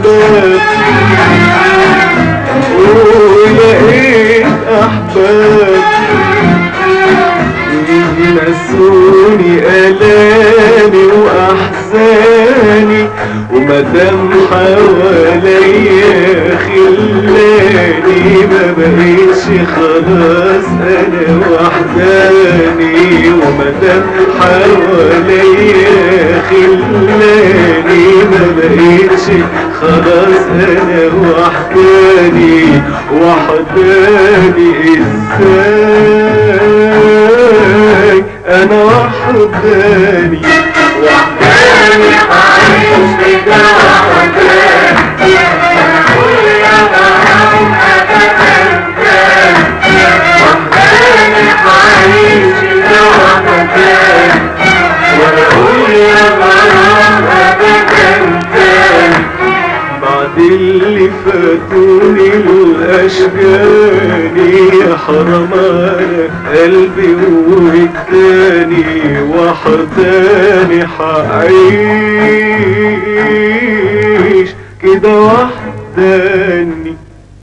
أحباب ولقيت أحباب نسوني آلامي وأحزاني ومدام حواليا خلاني ما بقيتش خلاص أنا وحداني ومدام حواليا خلاني ما بقيتش خلاص أنا وحداني وحداني إزاي أنا وحداني وحداني عايش كده وحداني كل يوم أبدا تاني وحداني عايش كده وحداني ولا كل يوم أبدا تاني بعد اللي فاتوني الأشجاني يا حرام على قلبي واداني وحداني حعيش كده وحداني